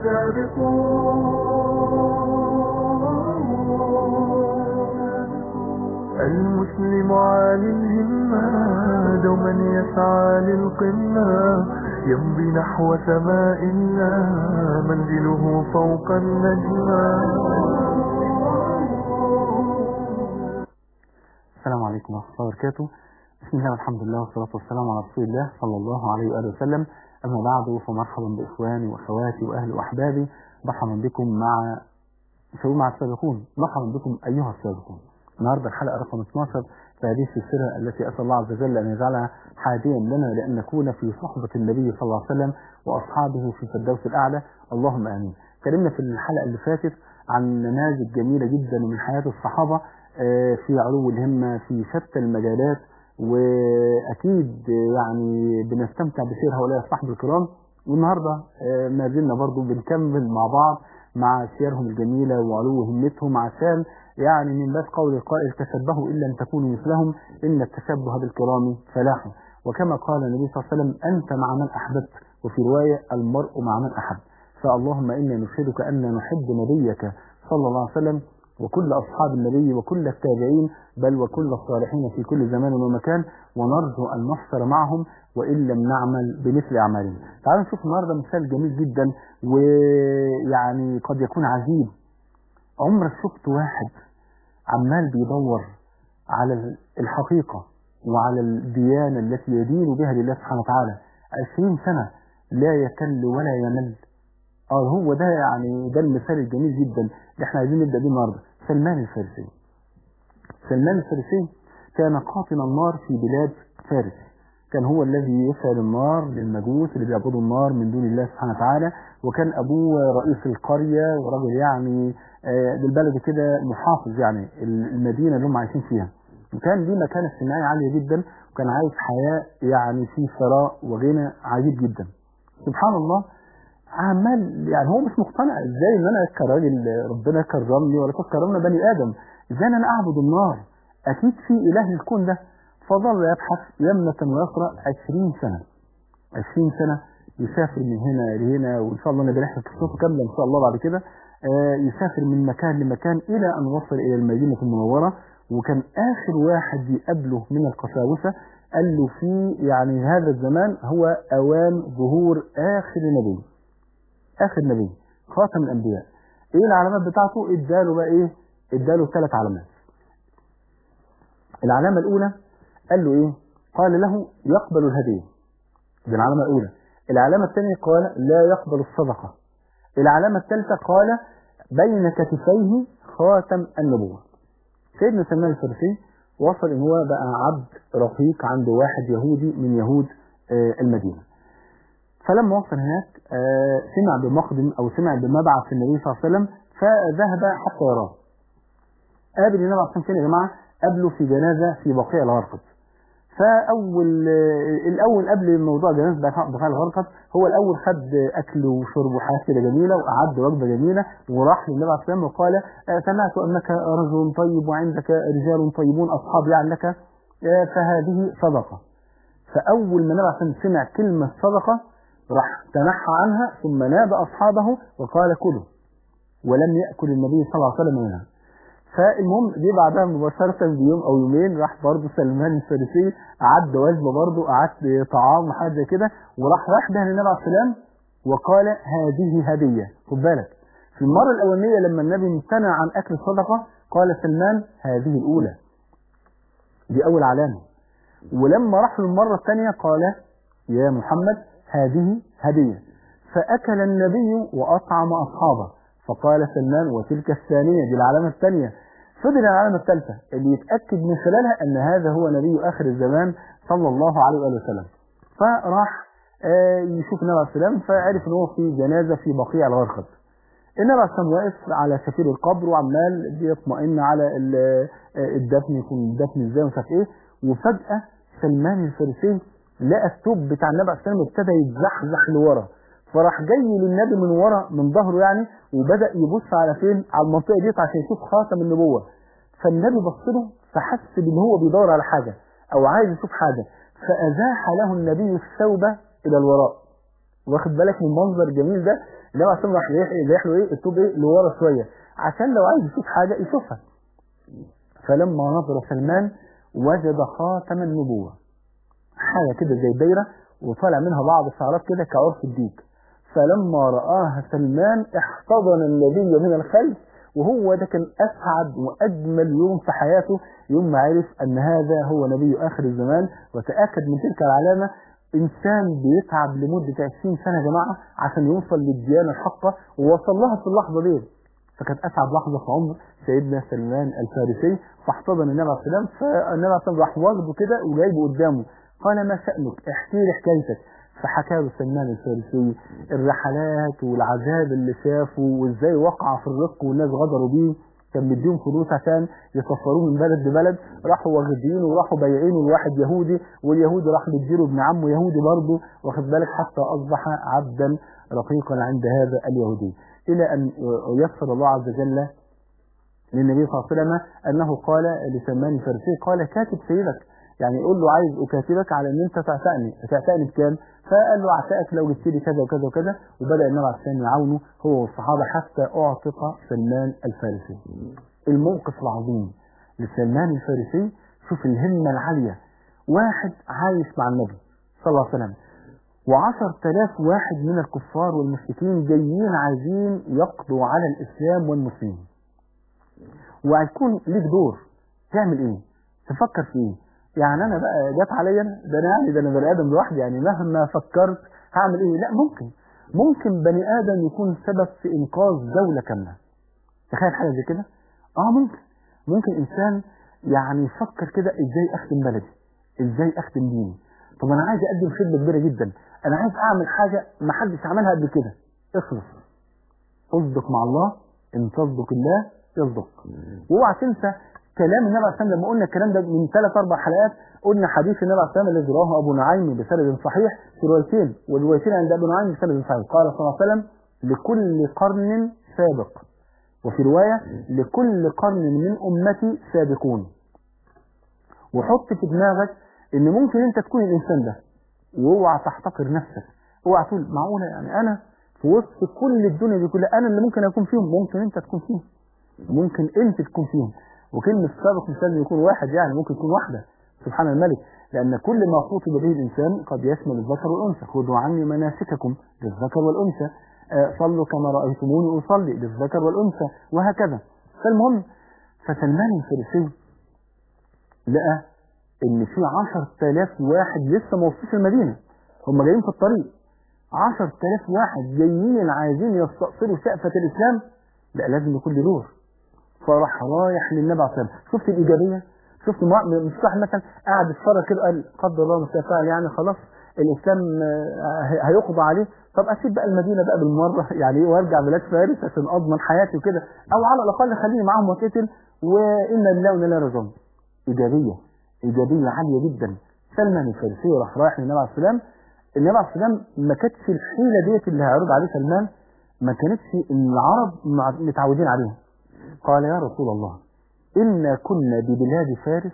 السابقون المسلم عالي الهمة دوما يسعى للقمة يمضي نحو سماء الله منزله فوق النجمة السلام عليكم ورحمة الله وبركاته بسم الله والحمد لله والصلاة والسلام على رسول الله صلى الله عليه وآله وسلم أما بعد فمرحبا بإخواني وأخواتي وأهلي وأحبابي مرحبا بكم مع مش هقول مع السابقون مرحبا بكم أيها السابقون النهاردة الحلقة رقم 12 في هذه السلسلة التي أسأل الله عز وجل أن يجعلها حاديا لنا لأن نكون في صحبة النبي صلى الله عليه وسلم وأصحابه في الفردوس الأعلى اللهم آمين تكلمنا في الحلقة اللي فاتت عن نماذج جميلة جدا من حياة الصحابة في علو الهمة في شتى المجالات وأكيد يعني بنستمتع بسير هؤلاء الصحب الكرام والنهاردة ما زلنا برضو بنكمل مع بعض مع سيرهم الجميلة وعلو همتهم عشان يعني من باب قول القائل تشبهوا إن لم تكونوا مثلهم إن التشبه بالكرام فلاح وكما قال النبي صلى الله عليه وسلم أنت مع من أحببت وفي رواية المرء مع من أحب فاللهم إنا نشهدك أن نحب نبيك صلى الله عليه وسلم وكل أصحاب النبي وكل التابعين بل وكل الصالحين في كل زمان ومكان ونرجو أن نحصر معهم وإن لم نعمل بمثل أعمالهم تعالوا نشوف النهاردة مثال جميل جدا ويعني قد يكون عجيب عمرك شفت واحد عمال بيدور على الحقيقة وعلى الديانة التي يدين بها لله سبحانه وتعالى عشرين سنة لا يكل ولا يمل اه هو ده يعني ده المثال الجميل جدا اللي احنا عايزين نبدا بيه النهارده سلمان الفارسي سلمان الفارسي كان قاطن النار في بلاد فارس كان هو الذي يسأل النار للمجوس اللي بيعبدوا النار من دون الله سبحانه وتعالى وكان أبوه رئيس القرية ورجل يعني بالبلد كده محافظ يعني المدينة اللي هم عايشين فيها وكان ليه مكانة اجتماعية عالية جدا وكان عايش حياة يعني في ثراء وغنى عجيب جدا سبحان الله عمال يعني هو مش مقتنع ازاي ان انا كراجل ربنا كرمني ولا كرمنا بني ادم ازاي انا اعبد النار اكيد في اله الكون ده فظل يبحث يمنة ويسرى 20 سنة 20 سنة يسافر من هنا لهنا وان شاء الله انا بنحكي قصته كامله ان شاء الله بعد كده آه يسافر من مكان لمكان الى ان وصل الى المدينة المنورة وكان اخر واحد يقابله من القساوسة قال له في يعني هذا الزمان هو اوان ظهور اخر نبي اخر نبي خاتم الانبياء ايه العلامات بتاعته اداله بقى ايه اداله ثلاث علامات العلامة الاولى قال له ايه قال له يقبل الهدية دي العلامة الاولى العلامة الثانية قال لا يقبل الصدقة العلامة الثالثة قال بين كتفيه خاتم النبوة سيدنا سلمان الفارسي وصل ان هو بقى عبد رقيق عند واحد يهودي من يهود المدينة فلما وصل هناك سمع بمقدم او سمع بمبعث النبي صلى الله عليه وسلم فذهب حتى يراه قابل النبي عليه الصلاه والسلام يا جماعه قابله في جنازه في بقيع الغرقد فاول الاول قبل موضوع جنازه بقيع الغرقد هو الاول خد اكل وشرب وحاجات كده جميله وقعد وجبه جميله وراح للنبي عليه الصلاه والسلام وقال سمعت انك رجل طيب وعندك رجال طيبون اصحاب يعني لك فهذه صدقه فاول ما النبي عليه الصلاه والسلام سمع كلمه صدقه راح تنحى عنها ثم نادى أصحابه وقال كلوا ولم يأكل النبي صلى الله عليه وسلم منها فالمهم جه بعدها مباشرة بيوم أو يومين راح برضه سلمان الفارسي عد وجبة برضه قعد طعام وحاجة زي كده وراح راح ده للنبي عليه السلام وقال هذه هدية خد بالك في المرة الأولانية لما النبي امتنع عن أكل الصدقة قال سلمان هذه الأولى دي أول علامة ولما راح المرة الثانية قال يا محمد هذه هدية فأكل النبي وأطعم أصحابه فقال سلمان وتلك الثانية دي العلامة الثانية فضل العلامة الثالثة اللي يتأكد من خلالها أن هذا هو نبي آخر الزمان صلى الله عليه وآله وسلم فراح آه يشوف النبي عليه السلام فعرف ان هو في جنازة في بقيع الغرقد النبي عليه السلام واقف على شفير القبر وعمال بيطمئن على الدفن يكون الدفن ازاي ومش عارف ايه وفجأة سلمان الفارسي لقى الثوب بتاع النبي عليه السلام ابتدى يتزحزح لورا فراح جاي للنبي من ورا من ظهره يعني وبدأ يبص على فين على المنطقة دي عشان يشوف خاتم النبوة فالنبي بص له فحس بان هو بيدور على حاجة او عايز يشوف حاجة فأزاح له النبي الثوب الى الوراء واخد بالك من المنظر الجميل ده النبي عليه الصلاه والسلام راح رايح رايح له ايه الطوب ايه لورا شويه عشان لو عايز يشوف حاجه يشوفها فلما نظر سلمان وجد خاتم النبوه حاجه كده زي دايره وطالع منها بعض الشعرات كده كعرف الديك فلما رآها سلمان احتضن النبي من الخلف وهو ده كان أسعد وأجمل يوم في حياته يوم ما عرف أن هذا هو نبي آخر الزمان وتأكد من تلك العلامة إنسان بيتعب لمدة 20 سنة يا جماعة عشان يوصل للديانة الحقة ووصل لها في اللحظة دي فكانت أسعد لحظة في عمر سيدنا سلمان الفارسي فاحتضن النبي عليه السلام فالنبي عليه السلام راح واخده كده وجايبه قدامه قال ما شأنك احكي لي حكايتك فحكى له سلمان الفارسي الرحلات والعذاب اللي شافه وازاي وقع في الرق والناس غدروا بيه كان مديهم فلوس عشان يسفروه من بلد لبلد راحوا واخدينه وراحوا بايعينه لواحد يهودي واليهودي راح مديله ابن عمه يهودي برضه واخد بالك حتى اصبح عبدا رقيقا عند هذا اليهودي الى ان يسر الله عز وجل للنبي صلى الله عليه وسلم انه قال لسلمان الفارسي قال كاتب سيدك يعني يقول له عايز اكاتبك على ان انت تعتقني تعتقني بكام فقال له اعتقك لو جبت لي كذا وكذا وكذا وبدا النبي عليه السلام يعاونه هو والصحابه حتى اعتق سلمان الفارسي الموقف العظيم لسلمان الفارسي شوف الهمه العاليه واحد عايش مع النبي صلى الله عليه وسلم وعشر تلاف واحد من الكفار والمشركين جايين عايزين يقضوا على الإسلام والمسلمين وهيكون ليك دور تعمل ايه تفكر في ايه يعني انا بقى جت عليا ده انا يعني ده انا بني ادم لوحدي يعني مهما فكرت هعمل ايه لا ممكن ممكن بني ادم يكون سبب في انقاذ دولة كاملة تخيل حاجة زي كده اه ممكن ممكن انسان يعني يفكر كده ازاي اخدم بلدي ازاي اخدم ديني طب انا عايز اقدم خدمه كبيره جدا انا عايز اعمل حاجه ما حدش عملها قبل كده اخلص اصدق مع الله ان تصدق الله يصدق واوعى تنسى كلام النبي عليه الصلاه لما قلنا الكلام ده من ثلاث اربع حلقات قلنا حديث النبي عليه الصلاه الذي رواه ابو نعيم بسند صحيح في روايتين والروايتين عند ابو نعيم بسند صحيح قال صلى الله عليه وسلم لكل قرن سابق وفي روايه لكل قرن من امتي سابقون وحط في دماغك ان ممكن انت تكون الانسان ده واوعى تحتقر نفسك اوعى تقول معقوله يعني انا في وسط كل الدنيا دي كلها انا اللي ممكن اكون فيهم ممكن انت تكون فيهم ممكن انت تكون فيهم وكلمة سابق مش لازم يكون واحد يعني ممكن يكون واحدة سبحان الملك لأن كل ما خطب به الإنسان قد يشمل الذكر والأنثى خذوا عني مناسككم للذكر والأنثى آه صلوا كما رأيتموني أصلي للذكر والأنثى وهكذا فالمهم فسلمان الفارسي لقى ان في 10000 واحد لسه ما وصلوش المدينه هم جايين في الطريق 10000 واحد جايين عايزين يستأصلوا سقفة الإسلام لا لازم يكون له دور فراح رايح للنبي عليه الصلاة شفت الإيجابية شفت مش واحد مثلا قاعد يتفرج كده قال قدر الله ما شاء يعني خلاص الإسلام هيقضى عليه طب أسيب بقى المدينة بقى بالمرة يعني وارجع بلاد فارس عشان أضمن حياتي وكده أو على الأقل خليني معاهم واتقتل وإنا لله وإنا إليه راجعون إيجابية إيجابية عالية جدا سلمان الفارسي راح رايح للنبي عليه السلام النبي عليه السلام ما كانتش الحيلة ديت اللي هيعرض عليه سلمان ما كانتش العرب متعودين عليها قال يا رسول الله إنا كنا ببلاد فارس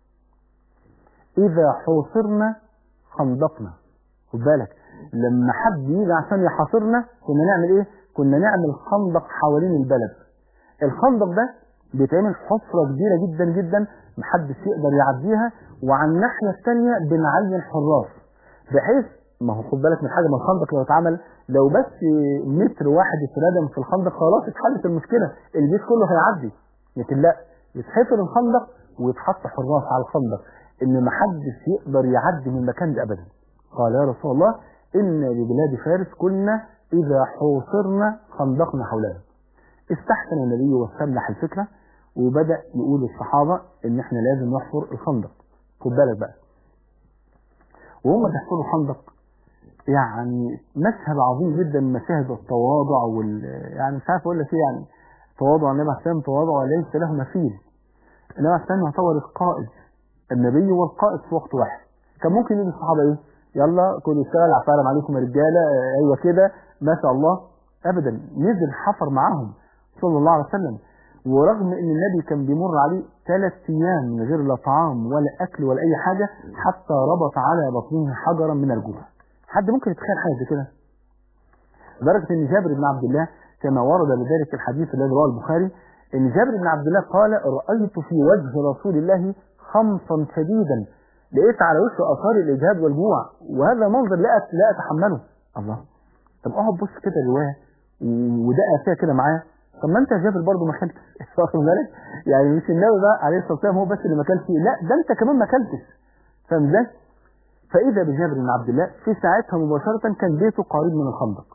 إذا حوصرنا خندقنا خد بالك لما حد يجي عشان يحاصرنا كنا نعمل إيه؟ كنا نعمل خندق حوالين البلد الخندق ده بيتعمل حفرة كبيرة جدا جدا محدش يقدر يعديها وعلى الناحية الثانية بنعين حراس بحيث ما هو خد بالك من حاجة ما الخندق لو اتعمل لو بس متر واحد اتردم في الخندق خلاص اتحلت المشكلة البيت كله هيعدي لكن لا يتحفر الخندق ويتحط حراس على الخندق ان ما حدش يقدر يعدي من المكان ده ابدا قال يا رسول الله ان ببلاد فارس كنا اذا حوصرنا خندقنا حولها استحسن النبي واستملح الفكرة وبدأ يقول للصحابة ان احنا لازم نحفر الخندق خد بالك بقى وهم بيحفروا الخندق يعني مشهد عظيم جدا من مشاهد التواضع وال يعني مش عارف اقول لك ايه يعني تواضع النبي عليه السلام تواضع ليس له مثيل النبي عليه السلام يعتبر القائد النبي والقائد في وقت واحد كان ممكن يجي الصحابه ايه يلا كل يشتغل عفارم عليكم يا رجاله ايوه كده ما شاء الله ابدا نزل حفر معاهم صلى الله عليه وسلم ورغم ان النبي كان بيمر عليه ثلاث ايام من غير لا طعام ولا اكل ولا اي حاجه حتى ربط على بطنه حجرا من الجوع حد ممكن يتخيل حاجه زي كده لدرجه ان جابر بن عبد الله كما ورد بذلك الحديث الذي رواه البخاري ان جابر بن عبد الله قال رايت في وجه رسول الله خمصا شديدا لقيت على وشه اثار الاجهاد والجوع وهذا منظر لا لا اتحمله الله طب اقعد بص كده الروايه ودقق فيها كده معايا طب ما انت يا جابر برضه ما اكلتش واخد بالك يعني مش النبي بقى عليه الصلاه والسلام هو بس اللي ما اكلش لا ده انت كمان ما اكلتش فاهم ازاي؟ فاذا بجابر بن عبد الله في ساعتها مباشره كان بيته قريب من الخندق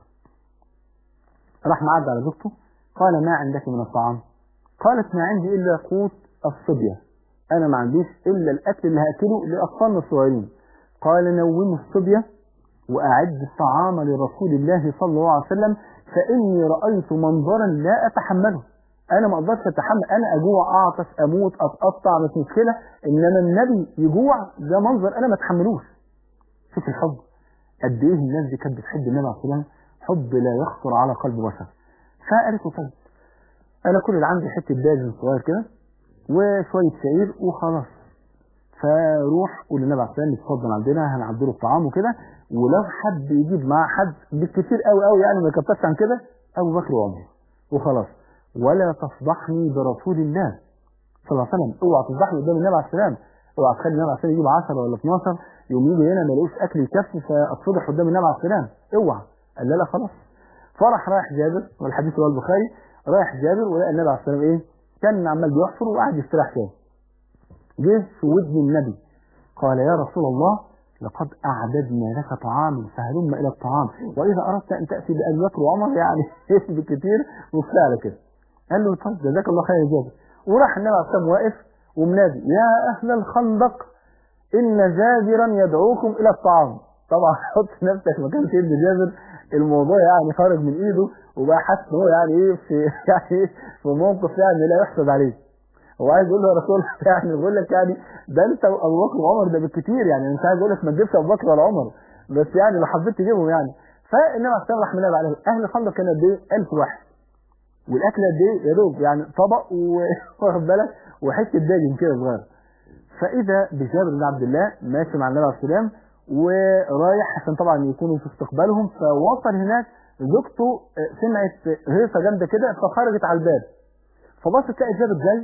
راح معدي على زوجته قال ما عندك من الطعام قالت ما عندي الا قوت الصبيه انا ما عنديش الا الاكل اللي هاكله لاطفالنا الصغيرين قال نوموا الصبيه واعد الطعام لرسول الله صلى الله عليه وسلم فاني رايت منظرا لا اتحمله انا ما اقدرش اتحمل انا اجوع اعطش اموت اتقطع مش مشكله انما النبي يجوع ده منظر انا ما اتحملوش شوف الحب قد ايه الناس دي كانت بتحب النبي عليه الصلاه والسلام حب لا يخطر على قلب بشر فقالت له طيب انا كل اللي عندي حته دجاج صغير كده وشويه شعير وخلاص فروح قول للنبي عليه الصلاه والسلام اتفضل عندنا هنعدله الطعام وكده ولو حد يجيب معاه حد بالكثير قوي قوي يعني ما يكترش عن كده ابو بكر وعمر وخلاص ولا تفضحني برسول الله صلى الله عليه وسلم اوعى تفضحني قدام النبي عليه السلام اوعى تخلي النبي عليه السلام يجيب 10 ولا 12 يوم يجي هنا ما يلاقوش اكل يكفي فاتفضح قدام النبي عليه السلام اوعى قال لا لا خلاص فرح رايح جابر والحديث هو البخاري رايح جابر ولقى النبي عليه السلام ايه كان عمال بيحفر وقاعد يستراح تاني جه في ودن النبي قال يا رسول الله لقد أعددنا لك طعاما فهلم إلى الطعام وإذا أردت أن تأتي بأبي بكر وعمر يعني بكثير وفعل كده قال له طيب جزاك الله خير يا جابر وراح النبي عليه الصلاة واقف ومنادي يا أهل الخندق إن جابرا يدعوكم إلى الطعام طبعا حط نفسك مكان سيدنا جابر الموضوع يعني خرج من إيده وبقى حاسس إن هو يعني إيه في يعني في موقف يعني لا يحسد عليه هو عايز يقول له يا رسول الله يعني بيقول لك يعني ده انت ابو بكر وعمر ده بالكتير يعني انت عايز اقول لك ما تجيبش ابو بكر ولا عمر بس يعني لو حبيت تجيبهم يعني فالنبي عليه الصلاه والسلام راح عليه اهل الخندق كانوا قد ايه 1000 واحد والاكل قد ايه يا دوب يعني طبق واخد بالك وحته داجن كده صغير فاذا بجابر بن عبد الله ماشي مع النبي عليه الصلاه والسلام ورايح عشان طبعا يكونوا في استقبالهم فوصل هناك زوجته سمعت هيصه جامده كده فخرجت على الباب فبصت تلاقي جابر جاي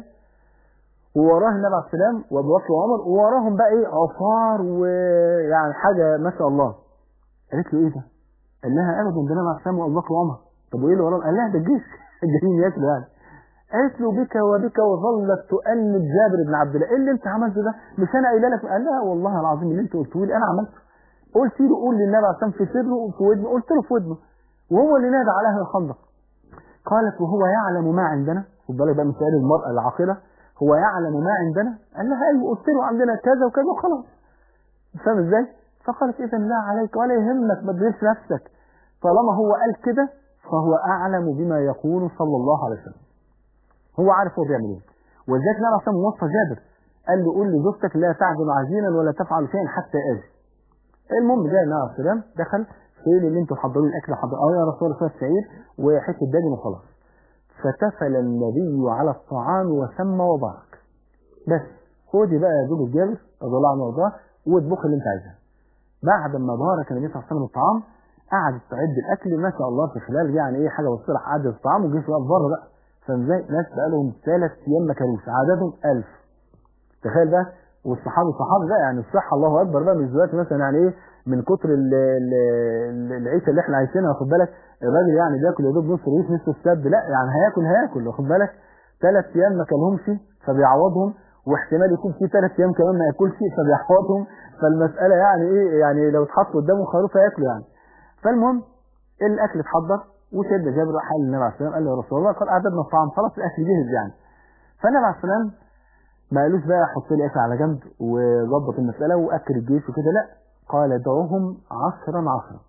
ووراه النبي عليه السلام وابو بكر وعمر ووراهم بقى ايه عصار ويعني حاجه ما شاء الله قالت له ايه ده؟ قال لها ابدا ده النبي عليه السلام وابو بكر وعمر طب وايه اللي وراهم؟ قال لها ده الجيش جايين ياكلوا يعني قالت له بك وبك وظلت تؤنب جابر بن عبد الله ايه اللي انت عملته ده؟ مش انا قايله لك قال لها والله العظيم اللي انت قلته لي انا عملته قلت له قول للنبي عليه السلام في سره وفي ودنه قلت له في ودنه وهو اللي نادى على اهل الخندق قالت وهو يعلم ما عندنا خد بالك بقى من سؤال المرأة العاقلة هو يعلم ما عندنا قال لها ايوه قلت له عندنا كذا وكذا وخلاص فاهم ازاي فقالت اذا لا عليك ولا يهمك ما تديرش نفسك طالما هو قال كده فهو اعلم بما يقول صلى الله عليه وسلم هو عارف هو بيعمل ايه ولذلك النبي عليه الصلاه وصى جابر قال له قول لزوجتك لا تعجل عجينا ولا تفعل شيئا حتى اجي المهم جاء النبي عليه السلام دخل فين اللي انتوا حضروا الاكل حضر اه يا رسول الله الشعير وحته دجن وخلاص فتفل النبي على الطعام وسمى وبارك بس خدي بقى يا زوج الجابر رضي الله عنه وارضاه واطبخ اللي انت عايزاه بعد ما بارك النبي صلى الله عليه وسلم الطعام قعدت تعد الاكل ما شاء الله في خلال يعني ايه حاجه بسيطه عدد الطعام وجيش بقى بره بقى فازاي ناس بقى لهم ثلاث ايام ما كانوش عددهم 1000 تخيل بقى والصحابه الصحابه بقى يعني الصحه الله اكبر بقى مش دلوقتي مثلا يعني ايه من كتر ال ال العيشه اللي احنا عايشينها واخد بالك الراجل يعني بياكل يا دوب نص رغيف نص السد لا يعني هياكل هياكل واخد بالك ثلاث ايام ما كلهمش فبيعوضهم واحتمال يكون في ثلاث ايام كمان ما ياكلش فبيعوضهم فالمساله يعني ايه يعني لو اتحط قدامه خروف هياكله يعني فالمهم الاكل اتحضر وسيدنا جابر راح قال للنبي عليه السلام قال له يا رسول الله قد اعددنا الطعام خلاص الاكل جهز يعني فالنبي عليه السلام ما قالوش بقى حط لي اكل على جنب وظبط المساله واكل الجيش وكده لا قال دعوهم عشرا عشرا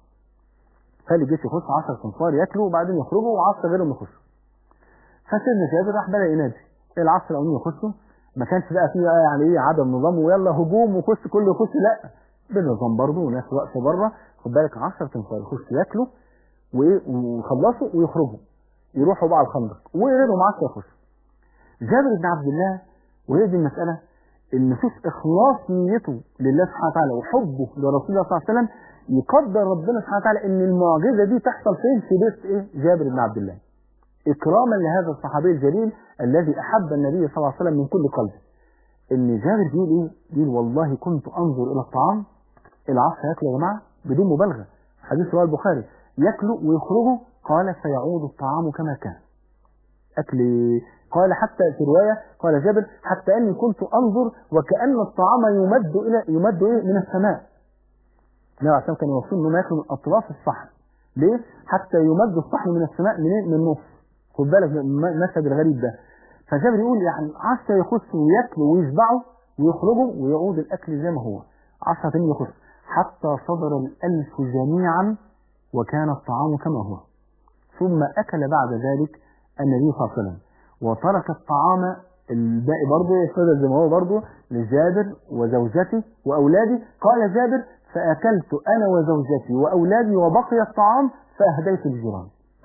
خلي الجيش يخش 10 تنفار ياكلوا وبعدين يخرجوا و10 غيرهم يخشوا فسيدنا جابر راح بدا ينادي العشرة الاولين يخشوا ما كانش بقى فيه يعني ايه عدم نظام ويلا هجوم وخش كله يخش لا بالنظام برضه وناس واقفه بره خد بالك 10 تنفار يخشوا ياكلوا وايه ويخلصوا ويخرجوا يروحوا بقى الخندق وغيرهم 10 يخشوا جابر بن عبد الله وهي دي المساله ان شوف اخلاص نيته لله سبحانه وتعالى وحبه لرسول الله صلى الله عليه وسلم يقدر ربنا سبحانه وتعالى ان المعجزه دي تحصل فين في بيت ايه جابر بن عبد الله اكراما لهذا الصحابي الجليل الذي احب النبي صلى الله عليه وسلم من كل قلبه ان جابر بيقول ايه بيقول والله كنت انظر الى الطعام العصر ياكل يا جماعه بدون مبالغه حديث رواه البخاري ياكلوا ويخرجوا قال فيعود الطعام كما كان اكل قال حتى في روايه قال جابر حتى اني كنت انظر وكان الطعام يمد الى يمد إيه من السماء النبي عليه كان يوصل انهم ياكلوا من اطراف الصحن ليه؟ حتى يمد الصحن من السماء منين؟ من النص خد بالك من المشهد الغريب ده فجابر يقول يعني عشرة يخشوا وياكلوا ويشبعوا ويخرجوا ويعود الاكل زي ما هو عشرة تاني يخش حتى صدر الالف جميعا وكان الطعام كما هو ثم اكل بعد ذلك النبي صلى الله عليه وسلم وترك الطعام الباقي برضه يفضل زي ما هو برضه لجابر وزوجتي واولادي قال جابر فاكلت انا وزوجتي واولادي وبقي الطعام فاهديت الجيران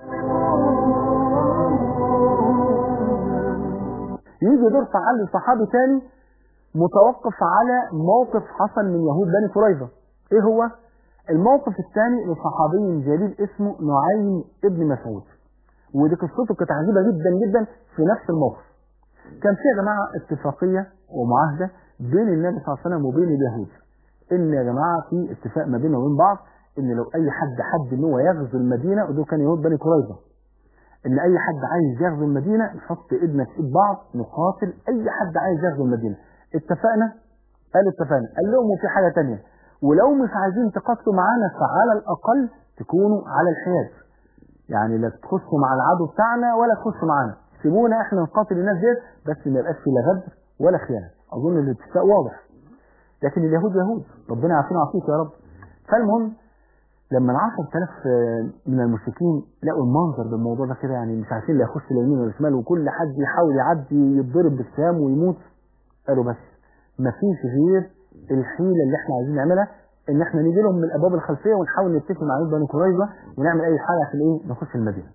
يجي دور فعال صحابي تاني متوقف على موقف حصل من يهود بني قريظه ايه هو الموقف الثاني لصحابي جليل اسمه نعيم ابن مسعود ودي قصته كانت عجيبه جدا جدا في نفس الموقف كان في يا جماعه اتفاقيه ومعاهده بين النبي صلى الله عليه وسلم وبين اليهود ان يا جماعه في اتفاق ما بيننا وبين بعض ان لو اي حد حب ان هو يغزو المدينه ودول كان يهود بني قريظه ان اي حد عايز يغزو المدينه نحط ايدنا في ايد بعض نقاتل اي حد عايز يغزو المدينه اتفقنا قالوا اتفقنا قال لهم وفي حاجه ثانيه ولو مش عايزين تقاتلوا معانا فعلى الاقل تكونوا على الحياد يعني لا تخشوا مع العدو بتاعنا ولا تخشوا معانا سيبونا احنا نقاتل الناس ديت بس ما يبقاش في لا غدر ولا خيانه اظن الاتفاق واضح لكن اليهود يهود ربنا يعافينا ويعافيك يا رب فالمهم لما ال 10000 من المشركين لقوا المنظر بالموضوع ده كده يعني مش عارفين لا يخش اليمين ولا الشمال وكل حد يحاول يعدي يتضرب بالسهام ويموت قالوا بس مفيش غير الحيله اللي احنا عايزين نعملها ان احنا نيجي لهم من الابواب الخلفيه ونحاول نتفق مع يهود بني قريظه ونعمل اي حاجه عشان ايه نخش المدينه.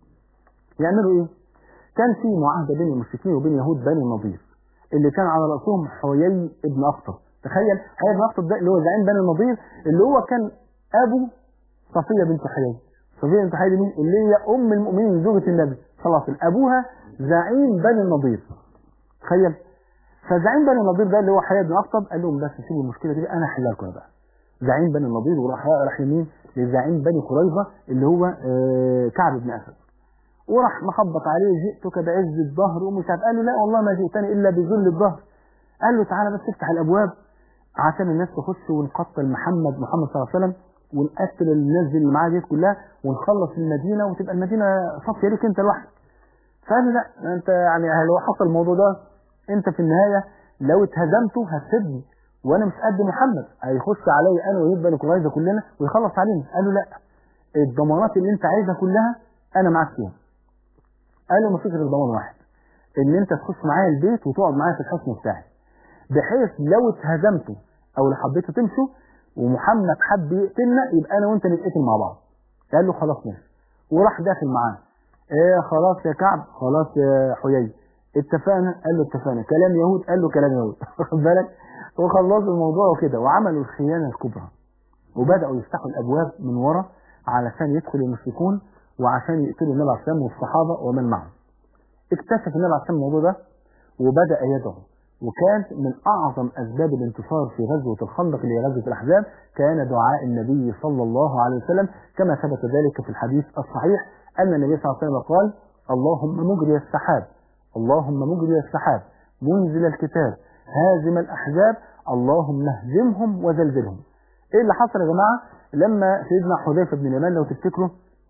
يعملوا ايه؟ كان في معاهده بين المشركين وبين يهود بني النضير اللي كان على راسهم حيي ابن اخطب تخيل حيي ابن اخطب ده اللي هو زعيم بني النضير اللي هو كان ابو صفيه بنت حيي صفيه بنت حيي دي مين؟ اللي هي ام المؤمنين زوجة النبي صلى الله عليه وسلم ابوها زعيم بني النضير تخيل فزعيم بني النضير ده اللي هو حيي بن اخطب قال لهم بس سيبوا المشكله دي انا احلها لكم بقى زعيم بني النضير وراح راح يمين لزعيم بني قريظه اللي هو آه كعب بن اسد وراح مخبط عليه جئتك بعز الظهر ومش عارف قال له لا والله ما جئتني الا بذل الظهر قال له تعالى بس افتح الابواب عشان الناس تخش ونقتل محمد محمد صلى الله عليه وسلم ونقتل الناس دي اللي معاه دي كلها ونخلص المدينه وتبقى المدينه صافيه ليك انت لوحدك فقال له لا انت يعني لو حصل الموضوع ده انت في النهايه لو اتهزمته هتسيبني وانا مش قد محمد هيخش عليا انا ويهود بني قريظه كلنا ويخلص علينا قال له لا الضمانات اللي انت عايزها كلها انا معاك فيها قال له مفيش غير ضمان واحد ان انت تخش معايا البيت وتقعد معايا في الحصن بتاعي بحيث لو اتهزمتوا او لو حبيتوا تمشوا ومحمد حب يقتلنا يبقى انا وانت نتقتل مع بعض قال له خلاص ماشي وراح داخل معاه ايه خلاص يا كعب خلاص يا حيي اتفقنا قال له اتفقنا كلام يهود قال له كلام يهود واخد بالك وخلصوا الموضوع وكده وعملوا الخيانه الكبرى وبداوا يفتحوا الابواب من ورا علشان يدخل المشركون وعشان يقتلوا النبي عليه الصلاه والصحابه ومن معه اكتشف النبي عليه الصلاه الموضوع ده وبدا يدعو وكان من اعظم اسباب الانتصار في غزوه الخندق اللي هي غزوه الاحزاب كان دعاء النبي صلى الله عليه وسلم كما ثبت ذلك في الحديث الصحيح ان النبي صلى الله عليه وسلم قال اللهم مجري السحاب اللهم مجري السحاب منزل الكتاب هازم الاحزاب اللهم اهزمهم وزلزلهم ايه اللي حصل يا جماعه لما سيدنا حذيفه بن اليمان لو تفتكروا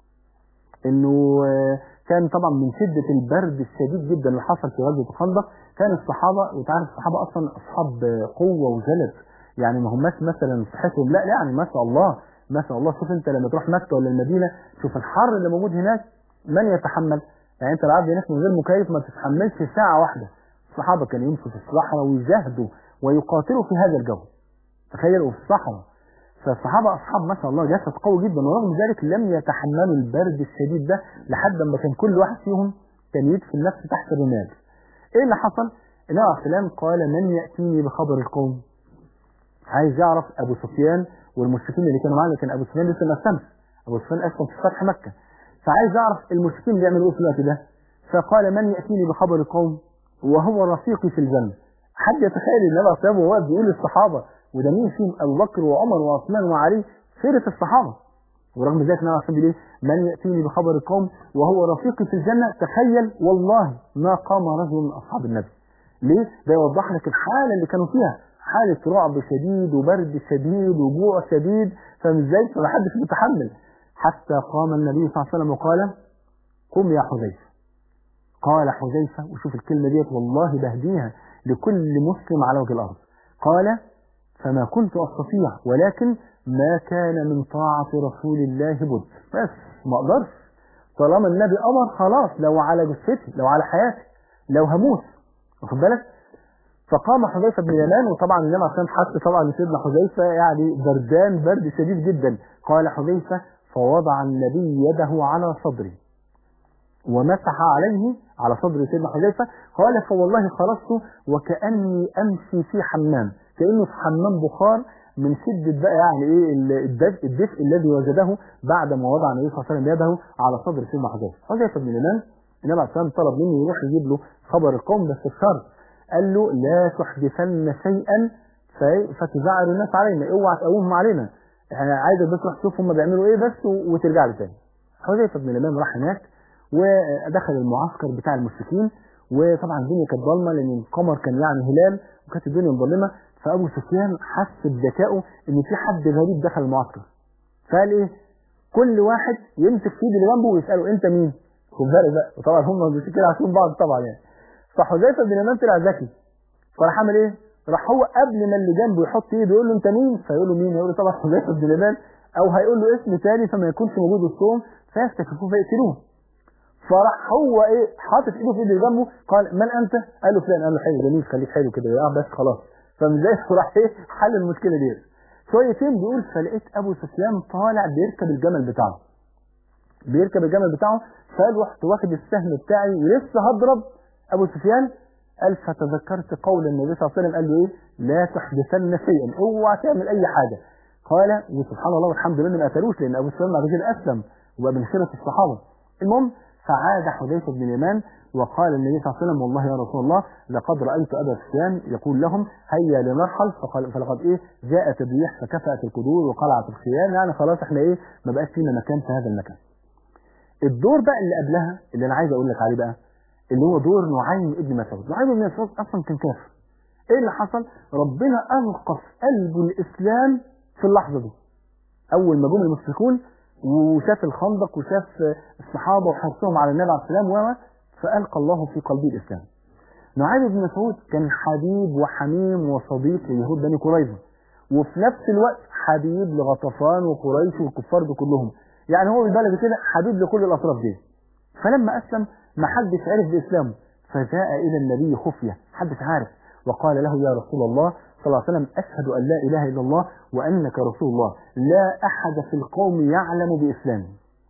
انه كان طبعا من شدة البرد الشديد جدا اللي حصل في غزوة الخندق كان الصحابة وتعرف الصحابة أصلا أصحاب قوة وجلد يعني ما هماش مثلا صحتهم لا لا يعني ما شاء الله ما شاء الله شوف أنت لما تروح مكة ولا المدينة شوف الحر اللي موجود هناك من يتحمل يعني أنت العبد هناك من غير مكيف ما تتحملش ساعة واحدة الصحابة كانوا يمشوا في الصحراء ويجاهدوا ويقاتلوا في هذا الجو تخيلوا في الصحراء فالصحابة أصحاب ما شاء الله جسد قوي جدا ورغم ذلك لم يتحملوا البرد الشديد ده لحد ما كان كل واحد فيهم كان يدفن نفسه تحت الرمال. إيه اللي حصل؟ النبي عليه السلام قال من يأتيني بخبر القوم؟ عايز يعرف ابو سفيان والمشركين اللي كانوا معاه لكن ابو سفيان لسه ما اسلمش ابو سفيان اسلم في فتح مكه فعايز يعرف المشركين بيعملوا ايه في الوقت ده فقال من ياتيني بخبر القوم وهو رفيقي في الجنه حد يتخيل النبي عليه الصلاه والسلام وهو بيقول للصحابه وده مين فيهم ابو بكر وعمر وعثمان وعلي سيره الصحابه ورغم ذلك النبي عليه الصلاه والسلام من ياتيني بخبر القوم وهو رفيقي في الجنه تخيل والله ما قام رجل من اصحاب النبي ليه؟ ده يوضح لك الحاله اللي كانوا فيها حاله رعب شديد وبرد شديد وجوع شديد فمش ازاي فمحدش متحمل حتى قام النبي صلى الله عليه وسلم وقال قم يا حذيفه قال حذيفه وشوف الكلمه ديت والله بهديها لكل مسلم على وجه الارض قال فما كنت استطيع ولكن ما كان من طاعه رسول الله بد بس ما اقدرش طالما النبي امر خلاص لو على جثتي لو على حياتي لو هموت واخد بالك فقام حذيفه بن اليمان وطبعا النبي عشان حس طبعا لسيدنا حذيفه يعني بردان برد شديد جدا قال حذيفه فوضع النبي يده على صدري ومسح عليه على صدر سيدنا حذيفه قال فوالله خرجت وكاني امشي في حمام كانه في حمام بخار من شدة بقى يعني ايه الدفء, الدفء الذي وجده بعد ما وضع النبي صلى الله عليه وسلم يده على صدر سيدنا حذيفه حذيفه بن اليمان النبي عليه الصلاه والسلام طلب منه يروح يجيب له خبر القوم بس بشرط قال له لا تحدثن شيئا فتزعل الناس علينا اوعى تقومهم علينا انا عايزك بس تروح تشوف هم بيعملوا ايه بس وترجع لي تاني حذيفه بن اليمان راح هناك ودخل المعسكر بتاع المشركين وطبعا الدنيا كانت ضلمه لان القمر كان يعني هلال وكانت الدنيا مظلمه فابو سفيان حس بذكائه ان في حد غريب دخل المعسكر فقال ايه كل واحد يمسك في ايد اللي جنبه ويساله انت مين خد بالك بقى وطبعا هم المشركين عارفين بعض طبعا يعني فحذيفه بن اليمان طلع ذكي فراح عمل ايه راح هو قبل ما اللي جنبه يحط ايده يقول له انت مين فيقول له مين يقول له طبعا حذيفه بن اليمان او هيقول له اسم ثاني فما يكونش موجود وسطهم فيستكشفوه فيقتلوه فراح هو ايه حاطط ايده في ايد اللي جنبه قال من انت قال له فلان قال له حلو جميل خليك حلو كده اه بس خلاص فمزاي راح ايه حل المشكله دي شويتين بيقول فلقيت ابو سفيان طالع بيركب الجمل بتاعه بيركب الجمل بتاعه فقال رحت واخد السهم بتاعي ولسه هضرب ابو سفيان قال فتذكرت قول النبي صلى الله عليه وسلم قال له ايه لا تحدثن شيئا اوعى تعمل اي حاجه قال وسبحان الله والحمد لله ما قتلوش لان ابو سفيان بعد كده اسلم وبقى من خيره الصحابه المهم فعاد حذيفه بن اليمان وقال النبي صلى الله عليه وسلم والله يا رسول الله لقد رايت ابا سفيان يقول لهم هيا لنرحل فقال فلقد ايه جاءت الريح فكفات القدور وقلعت الخيام يعني خلاص احنا ايه ما بقاش فينا مكان في هذا المكان. الدور بقى اللي قبلها اللي انا عايز اقول لك عليه بقى اللي هو دور نعيم ابن مسعود، نعيم ابن مسعود اصلا كان كافر. ايه اللي حصل؟ ربنا القى في قلبه الاسلام في اللحظه دي. اول ما جم المشركون وشاف الخندق وشاف الصحابه وحرصهم على النبي عليه السلام و فالقى الله في قلبه الاسلام. نعيم بن مسعود كان حبيب وحميم وصديق ليهود بني قريظه وفي نفس الوقت حبيب لغطفان وقريش والكفار دول كلهم يعني هو بالبلد كده حبيب لكل الاطراف دي فلما اسلم ما حدش عرف باسلامه فجاء الى النبي خفيه حدش عارف وقال له يا رسول الله صلى الله عليه وسلم اشهد ان لا اله الا الله وانك رسول الله لا احد في القوم يعلم باسلامي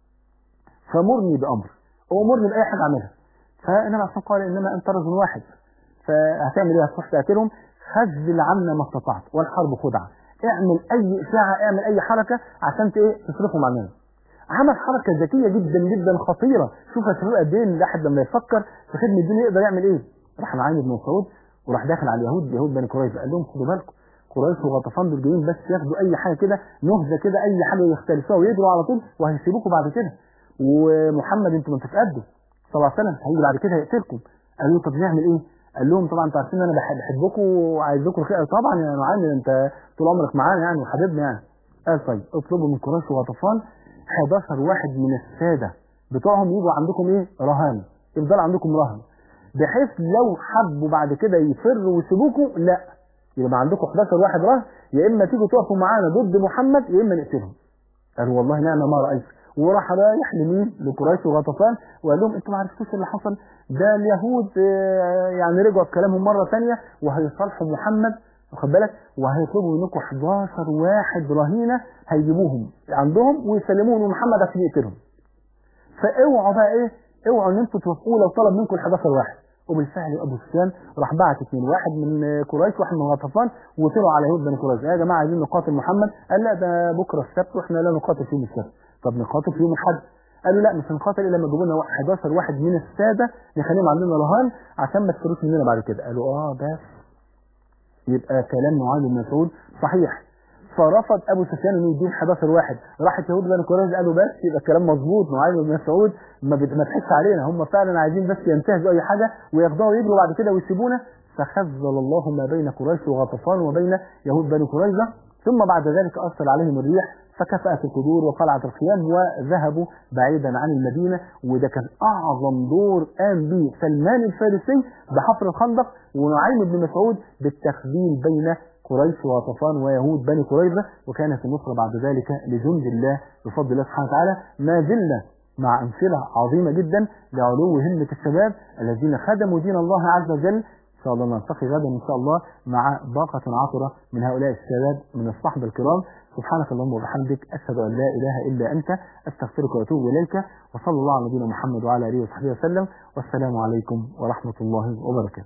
فمرني بامر وامرني باي حاجه اعملها فالنبي عليه قال انما انت رجل واحد فهتعمل ايه هتروح تقاتلهم خذل عنا ما استطعت والحرب خدعه اعمل اي اشاعه اعمل اي حركه عشان ايه تصرفهم عننا عمل حركه ذكيه جدا جدا خطيره شوف يا شباب قد ايه الواحد لما يفكر في خدمه الدين يقدر يعمل ايه راح نعيم بن مسعود وراح داخل على اليهود يهود بني قريظه قال لهم خدوا بالكم قريش وغطفان دول جايين بس ياخدوا اي حاجه كده نهزه كده اي حاجه يختلفوها ويجروا على طول وهيسيبوكم بعد كده ومحمد انتوا ما تتقدوا صلى الله عليه وسلم هيجي بعد كده يقتلكم قالوا طب نعمل ايه؟ قال لهم طبعا انتوا عارفين انا بحبكم وعايزكم الخير طبعا يا نعيم انت طول عمرك معانا يعني وحبيبنا يعني قال طيب اطلبوا من قريش وغطفان 11 واحد من الساده بتوعهم يجوا عندكم ايه؟ رهان يفضل عندكم رهن بحيث لو حبوا بعد كده يفروا ويسيبوكم لا يبقى عندكم 11 واحد رهن يا اما تيجوا تقفوا معانا ضد محمد يا اما نقتلهم قالوا والله نعم ما رايت وراح رايح لمين لقريش وغطفان وقال لهم انتوا ما عرفتوش اللي حصل ده اليهود يعني رجعوا في كلامهم مره ثانيه وهيصالحوا محمد واخد بالك وهيطلبوا منكم 11 واحد رهينه هيجيبوهم عندهم ويسلموهم لمحمد عشان يقتلهم فاوعوا بقى ايه اوعوا ان انتوا توافقوا لو طلب منكم ال 11 واحد وبالفعل ابو سفيان راح بعت اثنين واحد من قريش واحد من غطفان وطلعوا على يهود بني قريظه يا جماعه عايزين نقاتل محمد قال لا ده بكره السبت واحنا لا نقاتل في يوم السبت طب نقاتل في يوم الاحد قالوا لا مش هنقاتل الا لما يجيبوا لنا 11 واحد من الساده نخليهم عندنا رهان عشان ما تفروش مننا بعد كده قالوا اه بس يبقى كلام معاذ بن مسعود صحيح فرفض ابو سفيان انه يدين 11 واحد راحت يهود بني قريظه قالوا بس يبقى الكلام مظبوط معاذ بن مسعود ما بت- ما تحس علينا هم فعلا عايزين بس ينتهزوا اي حاجه وياخدوها ويجروا بعد كده ويسيبونا فخذل الله ما بين قريش وغطفان وبين يهود بني قريظه ثم بعد ذلك ارسل عليهم الريح فكفأت القدور وقلعت الخيام وذهبوا بعيدا عن المدينة وده كان أعظم دور قام به سلمان الفارسي بحفر الخندق ونعيم بن مسعود بالتخذيل بين قريش وغطفان ويهود بني قريظة وكانت النصرة بعد ذلك لجند الله بفضل الله سبحانه وتعالى ما زلنا مع أمثلة عظيمة جدا لعلو همة الشباب الذين خدموا دين الله عز وجل إن شاء الله نلتقي غدا إن شاء الله مع باقة عطرة من هؤلاء الشباب من الصحبة الكرام سبحانك اللهم وبحمدك أشهد أن لا إله إلا أنت أستغفرك وأتوب إليك وصلى الله على نبينا محمد وعلى آله وصحبه وسلم والسلام عليكم ورحمة الله وبركاته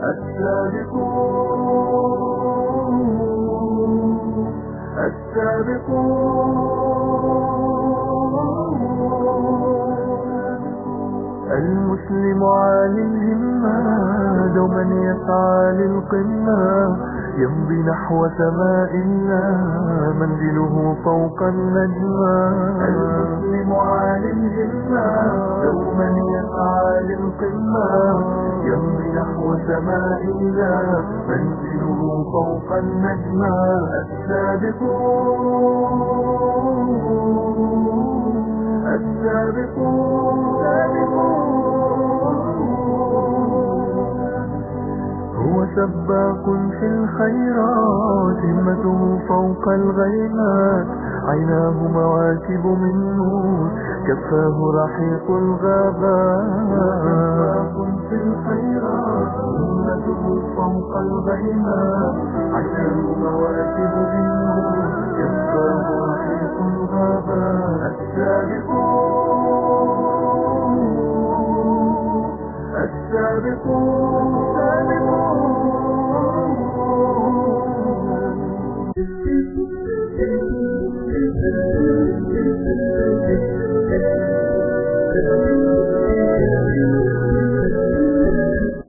السابقون السابقون المسلم عالي الهمة دوما يسعى للقمة يمضي نحو سماء الله منزله فوق النجمة المسلم عالي الهمة دوما يسعى للقمة يمضي نحو سماء الله منزله فوق النجمة السابقون السابقون هو سباق في الخيرات همته فوق الغيمات عيناه مواكب من نور كفاه رحيق الغابات سباق في الخيرات همته فوق الغيمات عيناه مواكب من نور